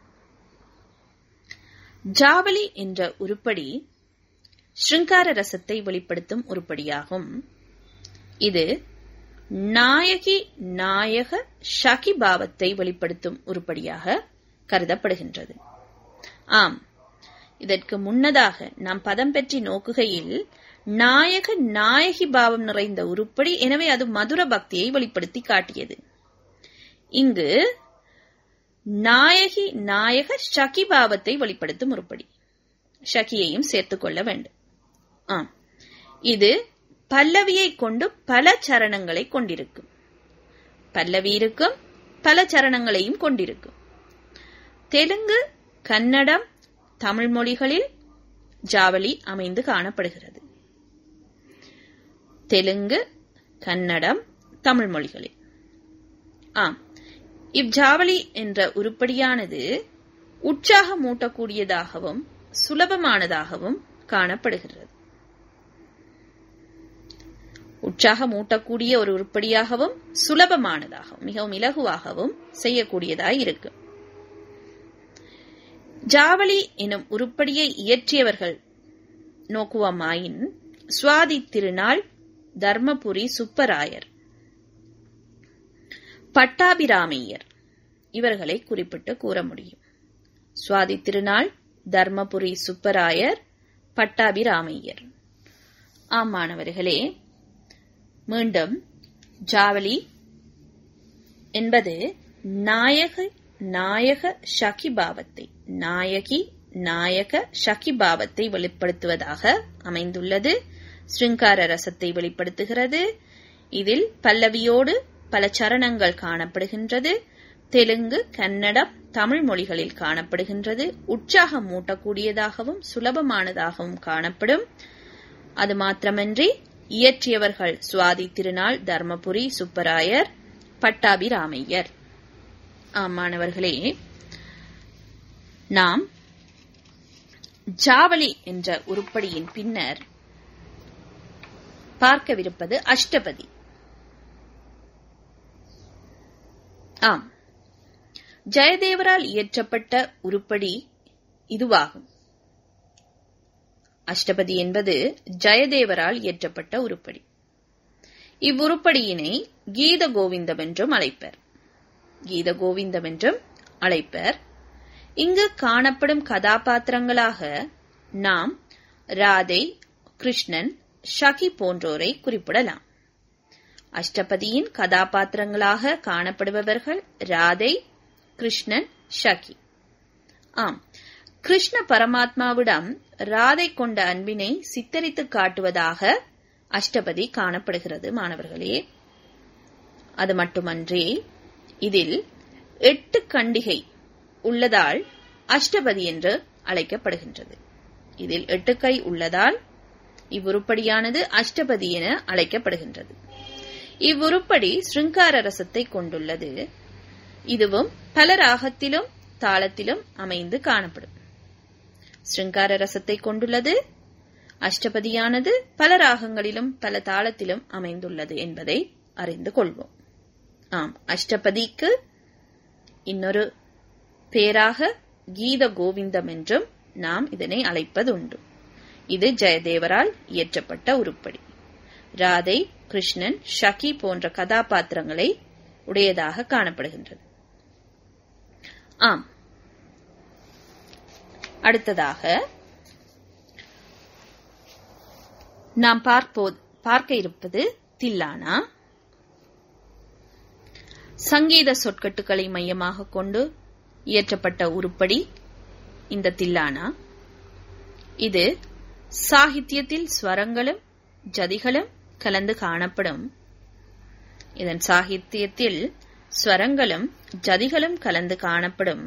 ஜாவலி என்ற உருப்படி ஸ்ருங்கார ரசத்தை வெளிப்படுத்தும் உருப்படியாகும் இது நாயகி நாயக ஷகி பாவத்தை வெளிப்படுத்தும் உருப்படியாக கருதப்படுகின்றது ஆம் இதற்கு முன்னதாக நாம் பதம் பற்றி நோக்குகையில் நாயக நாயகி பாவம் நிறைந்த உருப்படி எனவே அது மதுர பக்தியை வெளிப்படுத்தி காட்டியது இங்கு நாயகி நாயக ஷகி பாவத்தை வெளிப்படுத்தும் உருப்படி ஷகியையும் சேர்த்துக் கொள்ள வேண்டும் ஆம் இது பல்லவியை கொண்டு பல சரணங்களை கொண்டிருக்கும் பல்லவி இருக்கும் பல சரணங்களையும் கொண்டிருக்கும் தெலுங்கு கன்னடம் தமிழ் மொழிகளில் ஜாவலி அமைந்து காணப்படுகிறது தெலுங்கு கன்னடம் தமிழ் மொழிகளில் ஆம் இவ்ஜாவலி என்ற உருப்படியானது உற்சாகமூட்டக்கூடியதாகவும் சுலபமானதாகவும் காணப்படுகிறது உற்சாகமூட்டக்கூடிய ஒரு உருப்படியாகவும் சுலபமானதாகவும் மிகவும் இலகுவாகவும் செய்யக்கூடியதாய் இருக்கு ஜாவலி எனும் உருப்படியை இயற்றியவர்கள் நோக்குவமாயின் சுவாதி திருநாள் தர்மபுரி சுப்பராயர் பட்டாபிராமையர் இவர்களை குறிப்பிட்டு கூற முடியும் சுவாதி திருநாள் தர்மபுரி சுப்பராயர் பட்டாபிராமையர் ஆம் மாணவர்களே மீண்டும் ஜாவலி என்பது நாயக நாயக ஷகி பாவத்தை நாயகி நாயக ஷகி பாவத்தை வெளிப்படுத்துவதாக அமைந்துள்ளது ஸ்ருங்கார ரசத்தை வெளிப்படுத்துகிறது இதில் பல்லவியோடு பல சரணங்கள் காணப்படுகின்றது தெலுங்கு கன்னடம் தமிழ் மொழிகளில் காணப்படுகின்றது உற்சாகம் மூட்டக்கூடியதாகவும் சுலபமானதாகவும் காணப்படும் அது மாத்திரமன்றி இயற்றியவர்கள் சுவாதி திருநாள் தர்மபுரி சுப்பராயர் பட்டாபிராமையர் ஆம் மாணவர்களே நாம் ஜாவலி என்ற உருப்படியின் பின்னர் பார்க்கவிருப்பது அஷ்டபதி ஆம் ஜெயதேவரால் இயற்றப்பட்ட உருப்படி இதுவாகும் அஷ்டபதி என்பது ஜெயதேவரால் இயற்றப்பட்ட உருப்படி இவ்வுருப்படியினை கீத கோவிந்தம் என்றும் அழைப்பர் கீத கோவிந்தம் என்றும் அழைப்பர் இங்கு காணப்படும் கதாபாத்திரங்களாக நாம் ராதை கிருஷ்ணன் ஷகி போன்றோரை குறிப்பிடலாம் அஷ்டபதியின் கதாபாத்திரங்களாக காணப்படுபவர்கள் ராதை கிருஷ்ணன் ஷகி ஆம் கிருஷ்ண பரமாத்மாவிடம் ராதை கொண்ட அன்பினை சித்தரித்து காட்டுவதாக அஷ்டபதி காணப்படுகிறது மாணவர்களே அது மட்டுமன்றி இதில் எட்டு கண்டிகை உள்ளதால் அஷ்டபதி என்று அழைக்கப்படுகின்றது இதில் எட்டு கை உள்ளதால் இவ்வுருப்படியானது அஷ்டபதி என அழைக்கப்படுகின்றது இவ்வுருப்படி ஸ்ருங்கார ரசத்தை கொண்டுள்ளது இதுவும் பல ராகத்திலும் தாளத்திலும் அமைந்து காணப்படும் ஸ்ருங்கார ரசத்தை கொண்டுள்ளது அஷ்டபதியானது பல ராகங்களிலும் பல தாளத்திலும் அமைந்துள்ளது என்பதை அறிந்து கொள்வோம் ஆம் அஷ்டபதிக்கு இன்னொரு பேராக கீத கோவிந்தம் என்றும் நாம் இதனை அழைப்பதுண்டு இது ஜெயதேவரால் இயற்றப்பட்ட உருப்படி ராதை கிருஷ்ணன் ஷகி போன்ற கதாபாத்திரங்களை உடையதாக காணப்படுகின்றது ஆம் அடுத்ததாக நாம் பார்ப்போ பார்க்க இருப்பது தில்லானா சங்கீத சொற்கட்டுகளை மையமாக கொண்டு இயற்றப்பட்ட உருப்படி இந்த தில்லானா இது சாகித்யத்தில் ஸ்வரங்களும் ஜதிகளும் கலந்து காணப்படும் இதன் சாகித்யத்தில் ஸ்வரங்களும் ஜதிகளும் கலந்து காணப்படும்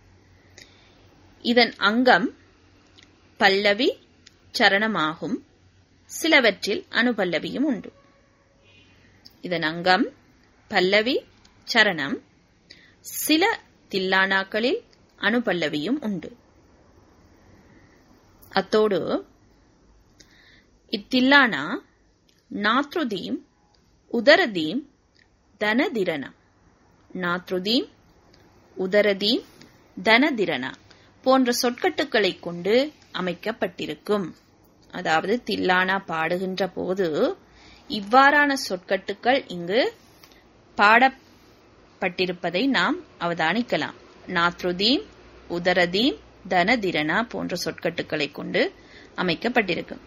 இதன் அங்கம் பல்லவி சரணமாகும் சிலவற்றில் அனுபல்லவியும் உண்டு இதன் அங்கம் பல்லவி சரணம் சில தில்லானாக்களில் அனுபல்லவியும் உண்டு அத்தோடு இத்தில்லானா நாத்ருதீம் உதரதீம் தனதிரண நாத்ருதீம் உதரதீம் தனதிரண போன்ற சொற்கட்டுகளை கொண்டு அமைக்கப்பட்டிருக்கும் அதாவது தில்லானா பாடுகின்ற போது இவ்வாறான சொற்கட்டுக்கள் இங்கு பாடப்பட்டிருப்பதை நாம் அவதானிக்கலாம் நாத்ருதீம் உதரதீம் தனதிரணா போன்ற சொற்கட்டுகளை கொண்டு அமைக்கப்பட்டிருக்கும்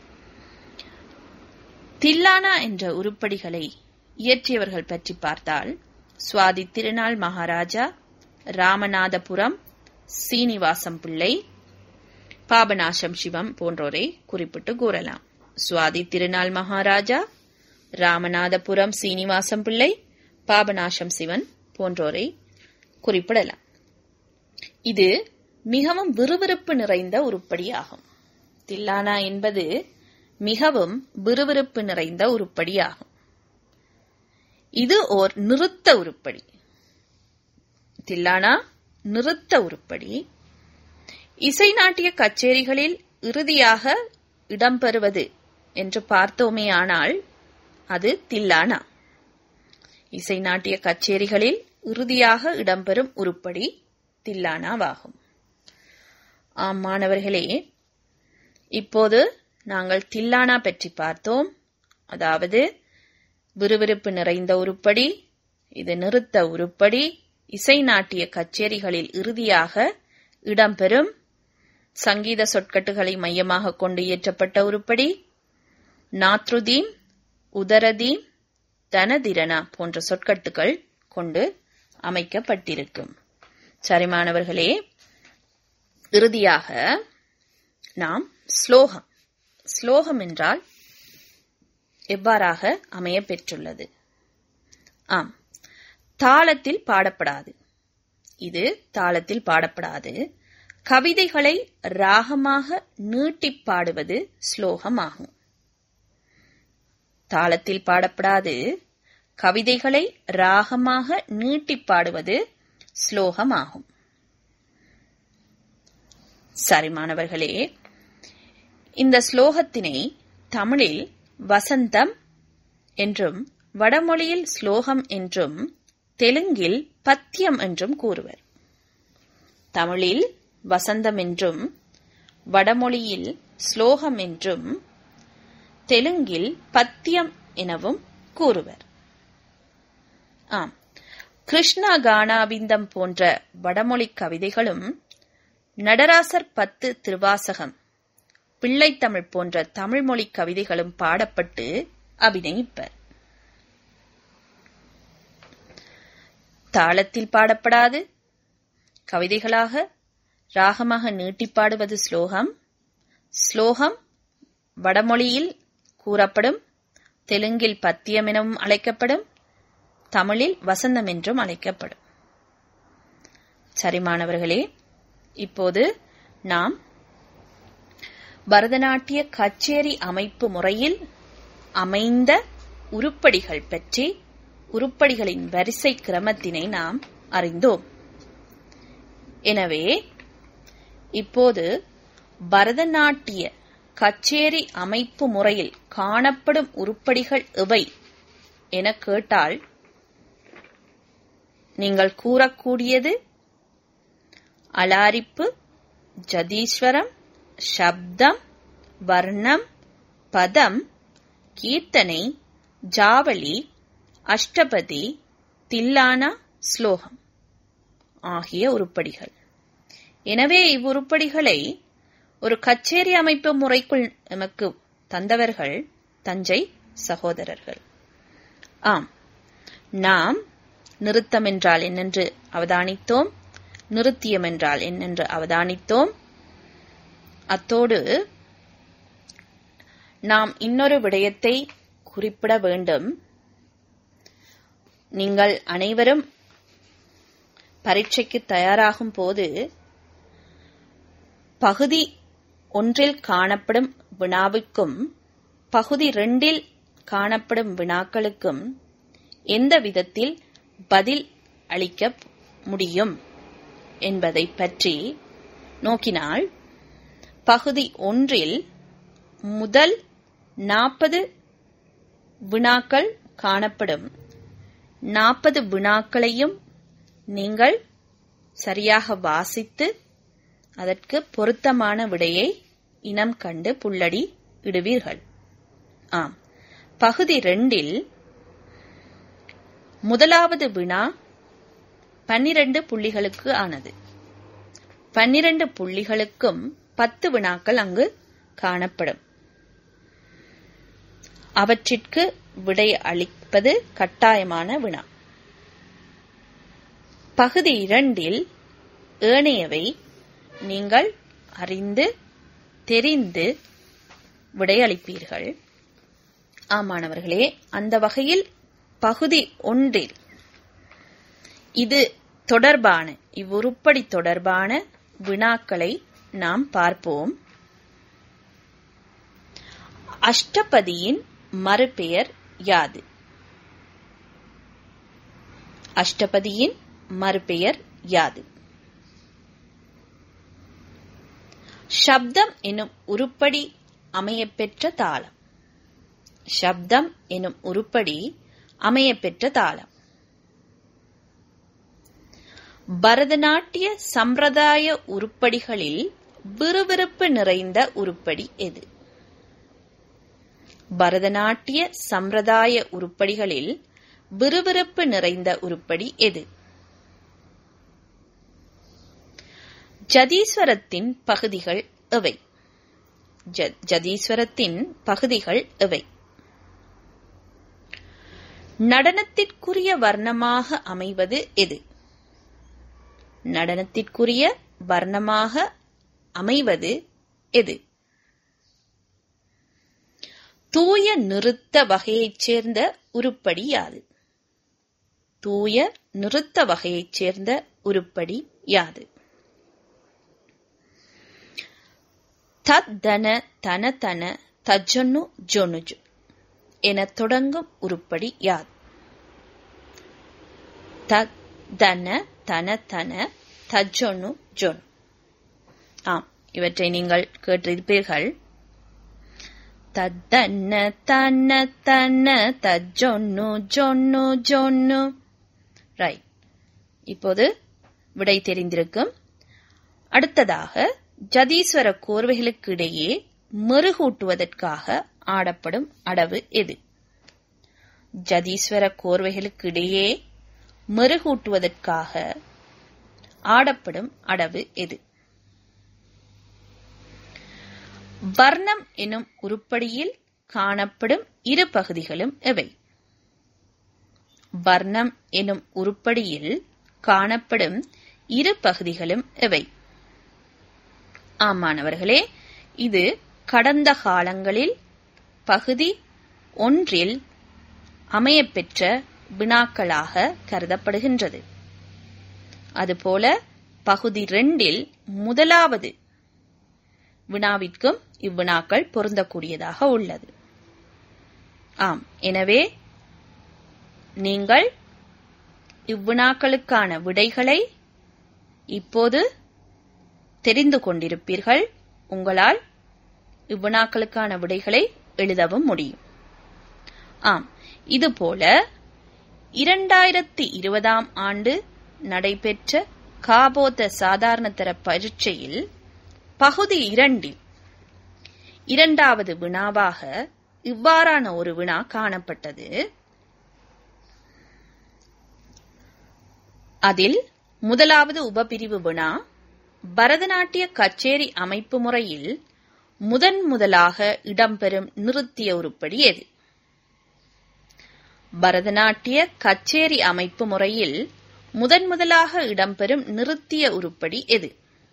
தில்லானா என்ற உருப்படிகளை இயற்றியவர்கள் பற்றி பார்த்தால் சுவாதி திருநாள் மகாராஜா ராமநாதபுரம் சீனிவாசம் பிள்ளை பாபநாசம் சிவம் போன்றோரை குறிப்பிட்டு கூறலாம் சுவாதி திருநாள் மகாராஜா ராமநாதபுரம் சீனிவாசம் பிள்ளை பாபநாசம் சிவன் போன்றோரை குறிப்பிடலாம் இது மிகவும் விறுவிறுப்பு நிறைந்த உருப்படியாகும் தில்லானா என்பது மிகவும் விறுவிறுப்பு நிறைந்த உருப்படியாகும் இது ஓர் நிறுத்த உருப்படி தில்லானா நிறுத்த உருப்படி இசை நாட்டிய கச்சேரிகளில் இறுதியாக இடம்பெறுவது என்று பார்த்தோமேயானால் அது தில்லானா இசை நாட்டிய கச்சேரிகளில் இறுதியாக இடம்பெறும் உருப்படி தில்லானாவாகும் ஆம் மாணவர்களே இப்போது நாங்கள் தில்லானா பற்றி பார்த்தோம் அதாவது விறுவிறுப்பு நிறைந்த உருப்படி இது நிறுத்த உருப்படி இசை நாட்டிய கச்சேரிகளில் இறுதியாக இடம்பெறும் சங்கீத சொற்கட்டுகளை மையமாக கொண்டு இயற்றப்பட்ட உருப்படி நாத்ருதீம் உதரதீம் தனதிரணா போன்ற சொற்கட்டுகள் கொண்டு அமைக்கப்பட்டிருக்கும் சரி மாணவர்களே இறுதியாக நாம் ஸ்லோகம் ஸ்லோகம் என்றால் எவ்வாறாக அமைய பெற்றுள்ளது ஆம் தாளத்தில் பாடப்படாது இது தாளத்தில் பாடப்படாது கவிதைகளை ராகமாக நீட்டிப் பாடுவது ஸ்லோகமாகும் தாளத்தில் பாடப்படாது கவிதைகளை ராகமாக நீட்டிப் பாடுவது ஸ்லோகமாகும் சரி மாணவர்களே இந்த ஸ்லோகத்தினை தமிழில் வசந்தம் என்றும் வடமொழியில் ஸ்லோகம் என்றும் தெலுங்கில் பத்தியம் என்றும் கூறுவர் தமிழில் வசந்தம் என்றும் வடமொழியில் ஸ்லோகம் என்றும் தெலுங்கில் பத்தியம் எனவும் கூறுவர் ஆம் கிருஷ்ணா கானாபிந்தம் போன்ற வடமொழி கவிதைகளும் நடராசர் பத்து திருவாசகம் பிள்ளைத்தமிழ் போன்ற தமிழ்மொழி கவிதைகளும் பாடப்பட்டு அபிநயிப்பர் தாளத்தில் பாடப்படாது கவிதைகளாக ராகமாக நீட்டி பாடுவது ஸ்லோகம் ஸ்லோகம் வடமொழியில் கூறப்படும் தெலுங்கில் பத்தியம் எனவும் அழைக்கப்படும் தமிழில் வசந்தம் என்றும் அழைக்கப்படும் சரி மாணவர்களே இப்போது நாம் பரதநாட்டிய கச்சேரி அமைப்பு முறையில் அமைந்த உருப்படிகள் பற்றி உருப்படிகளின் வரிசை கிரமத்தினை நாம் அறிந்தோம் எனவே இப்போது பரதநாட்டிய கச்சேரி அமைப்பு முறையில் காணப்படும் உருப்படிகள் எவை என கேட்டால் நீங்கள் கூறக்கூடியது அலாரிப்பு ஜதீஸ்வரம் சப்தம் வர்ணம் பதம் கீர்த்தனை ஜாவளி அஷ்டபதி தில்லானா ஸ்லோகம் ஆகிய உருப்படிகள் எனவே இவ்வுருப்படிகளை ஒரு கச்சேரி அமைப்பு முறைக்குள் எமக்கு தந்தவர்கள் தஞ்சை சகோதரர்கள் ஆம் நாம் நிறுத்தம் என்றால் என்னென்று அவதானித்தோம் நிறுத்தியம் என்றால் என்னென்று அவதானித்தோம் அத்தோடு நாம் இன்னொரு விடயத்தை குறிப்பிட வேண்டும் நீங்கள் அனைவரும் பரீட்சைக்கு தயாராகும் போது பகுதி ஒன்றில் காணப்படும் வினாவுக்கும் பகுதி ரெண்டில் காணப்படும் வினாக்களுக்கும் எந்த விதத்தில் பதில் அளிக்க முடியும் என்பதை பற்றி நோக்கினால் பகுதி ஒன்றில் முதல் நாற்பது வினாக்கள் காணப்படும் நாற்பது வினாக்களையும் நீங்கள் சரியாக வாசித்து அதற்கு பொருத்தமான விடையை இனம் கண்டு புள்ளடி இடுவீர்கள் ஆம் பகுதி ரெண்டில் முதலாவது வினா பன்னிரண்டு புள்ளிகளுக்கு ஆனது பன்னிரண்டு புள்ளிகளுக்கும் பத்து வினாக்கள் அங்கு காணப்படும் அவற்றிற்கு விடை அளிப்பது கட்டாயமான வினா பகுதி இரண்டில் ஏனையவை நீங்கள் அறிந்து தெரிந்து விடையளிப்பீர்கள் ஆமாணவர்களே அந்த வகையில் பகுதி ஒன்றில் இது தொடர்பான இவ்வுருப்படி தொடர்பான வினாக்களை நாம் பார்ப்போம் அஷ்டபதியின் மறுபெயர் யாது அஷ்டபதியின் மறுபெயர் யாது சப்தம் எனும் உருப்படி அமையப்பெற்ற தாளம் சப்தம் எனும் உருப்படி அமையப்பெற்ற தாளம் பரதநாட்டிய சம்பிரதாய உருப்படிகளில் விறுவிறுப்பு நிறைந்த உருப்படி எது பரதநாட்டிய சம்பிரதாய உருப்படிகளில் விறுவிறுப்பு நிறைந்த உருப்படி எது ஜதீஸ்வரத்தின் பகுதிகள் எவை ஜதீஸ்வரத்தின் பகுதிகள் எவை நடனத்திற்குரிய வர்ணமாக அமைவது எது நடனத்திற்குரிய வர்ணமாக அமைவது எது தூய நிறுத்த வகையைச் சேர்ந்த உருப்படி யாது தூய நிறுத்த வகையைச் சேர்ந்த உருப்படி யாது தத்தன தன தன தஜொன்னு ஜொனுஜு என தொடங்கும் உருப்படி யாது தன தன தன தஜொன்னு ஜொனு ஆம் இவற்றை நீங்கள் கேட்டிருப்பீர்கள் தத்தன்ன தன்ன தன்ன தஜொன்னு ஜொன்னு ஜொன்னு ரைட் இப்போது விடை தெரிந்திருக்கும் அடுத்ததாக ஜதீஸ்வர கோர்வைகளுக்கு இடையே மெருகூட்டுவதற்காக ஆடப்படும் அடவு எது ஜதீஸ்வர கோர்வைகளுக்கு இடையே மெருகூட்டுவதற்காக ஆடப்படும் அடவு எது வர்ணம் எனும் உருப்படியில் காணப்படும் இரு பகுதிகளும் எவை வர்ணம் எனும் உருப்படியில் காணப்படும் இரு பகுதிகளும் எவை ஆமாணவர்களே இது கடந்த காலங்களில் பகுதி ஒன்றில் அமையப்பெற்ற வினாக்களாக கருதப்படுகின்றது அதுபோல பகுதி ரெண்டில் முதலாவது வினாவிற்கும் இவ்வினாக்கள் பொருந்தக்கூடியதாக உள்ளது ஆம் எனவே நீங்கள் இவ்வினாக்களுக்கான விடைகளை இப்போது தெரிந்து கொண்டிருப்பீர்கள் உங்களால் இவ்வினாக்களுக்கான விடைகளை எழுதவும் முடியும் ஆம் இதுபோல இரண்டாயிரத்தி இருபதாம் ஆண்டு நடைபெற்ற காபோத சாதாரணதர பரீட்சையில் பகுதி இரண்டில் இரண்டாவது வினாவாக இவ்வாறான ஒரு வினா காணப்பட்டது அதில் முதலாவது உபபிரிவு வினா பரதநாட்டிய கச்சேரி அமைப்பு முறையில் முதன் முதலாக இடம்பெறும் நிறுத்திய உருப்படி எது பரதநாட்டிய கச்சேரி அமைப்பு முறையில் முதன் முதலாக இடம்பெறும் நிறுத்திய உருப்படி எது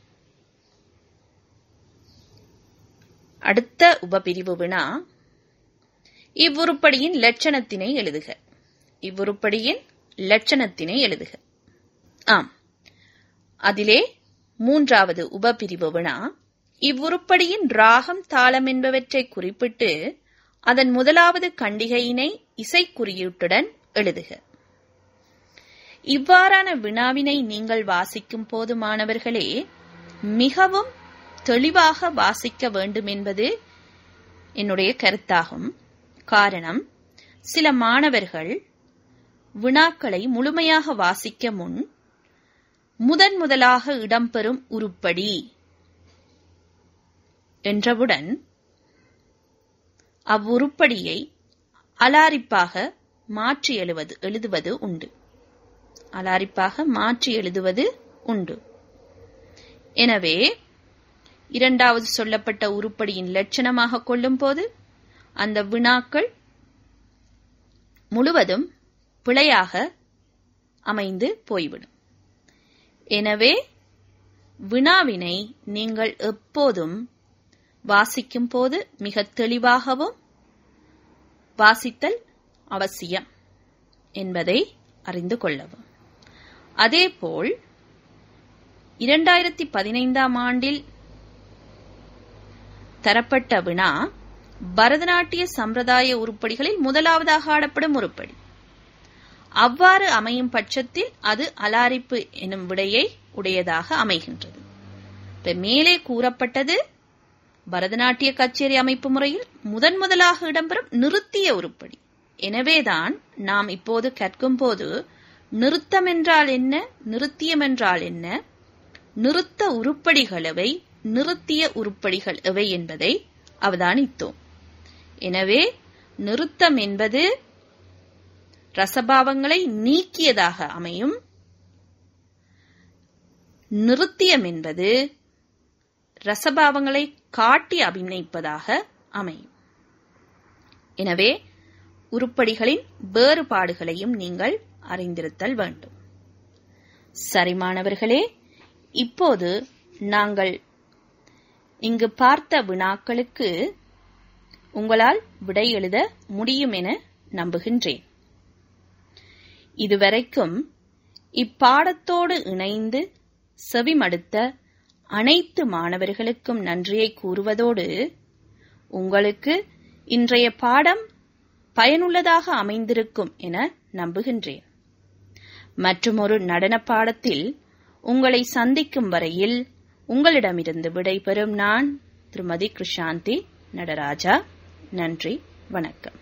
அடுத்த உபபிரிவு வினா இவ்வுருப்படியின் லட்சணத்தினை எழுதுக இவ்வுருப்படியின் லட்சணத்தினை எழுதுக ஆம் அதிலே மூன்றாவது உபபிரிவு வினா இவ்வுருப்படியின் ராகம் தாளம் என்பவற்றை குறிப்பிட்டு அதன் முதலாவது கண்டிகையினை இசைக்குறியீட்டுடன் எழுதுக இவ்வாறான வினாவினை நீங்கள் வாசிக்கும் போது மாணவர்களே மிகவும் தெளிவாக வாசிக்க வேண்டும் என்பது என்னுடைய கருத்தாகும் காரணம் சில மாணவர்கள் வினாக்களை முழுமையாக வாசிக்க முன் முதன் முதலாக இடம்பெறும் உருப்படி என்றவுடன் அவ்வுருப்படியை அலாரிப்பாக மாற்றி எழுவது எழுதுவது உண்டு அலாரிப்பாக மாற்றி எழுதுவது உண்டு எனவே இரண்டாவது சொல்லப்பட்ட உருப்படியின் லட்சணமாக கொள்ளும் போது அந்த வினாக்கள் முழுவதும் பிழையாக அமைந்து போய்விடும் எனவே வினாவினை நீங்கள் எப்போதும் வாசிக்கும் போது மிக தெளிவாகவும் வாசித்தல் அவசியம் என்பதை அறிந்து கொள்ளவும் அதேபோல் இரண்டாயிரத்தி பதினைந்தாம் ஆண்டில் தரப்பட்ட வினா பரதநாட்டிய சம்பிரதாய உருப்படிகளில் முதலாவதாக ஆடப்படும் உருப்படி அவ்வாறு அமையும் பட்சத்தில் அது அலாரிப்பு எனும் விடையை உடையதாக அமைகின்றது இப்ப மேலே கூறப்பட்டது பரதநாட்டிய கச்சேரி அமைப்பு முறையில் முதன் முதலாக இடம்பெறும் நிறுத்திய உருப்படி எனவேதான் நாம் இப்போது கற்கும் போது நிறுத்தம் என்றால் என்ன நிறுத்தியம் என்றால் என்ன நிறுத்த உருப்படிகள் எவை நிறுத்திய உருப்படிகள் எவை என்பதை அவதானித்தோம் எனவே நிறுத்தம் என்பது ரசபாவங்களை நீக்கியதாக அமையும் நிறுத்தியம் என்பது ரசபாவங்களை காட்டி அபிநயிப்பதாக அமையும் எனவே உருப்படிகளின் வேறுபாடுகளையும் நீங்கள் அறிந்திருத்தல் வேண்டும் சரி மாணவர்களே இப்போது நாங்கள் இங்கு பார்த்த வினாக்களுக்கு உங்களால் விடை எழுத முடியும் என நம்புகின்றேன் இதுவரைக்கும் இப்பாடத்தோடு இணைந்து செவிமடுத்த அனைத்து மாணவர்களுக்கும் நன்றியை கூறுவதோடு உங்களுக்கு இன்றைய பாடம் பயனுள்ளதாக அமைந்திருக்கும் என நம்புகின்றேன் மற்றுமொரு நடன பாடத்தில் உங்களை சந்திக்கும் வரையில் உங்களிடமிருந்து விடைபெறும் நான் திருமதி கிருஷாந்தி நடராஜா நன்றி வணக்கம்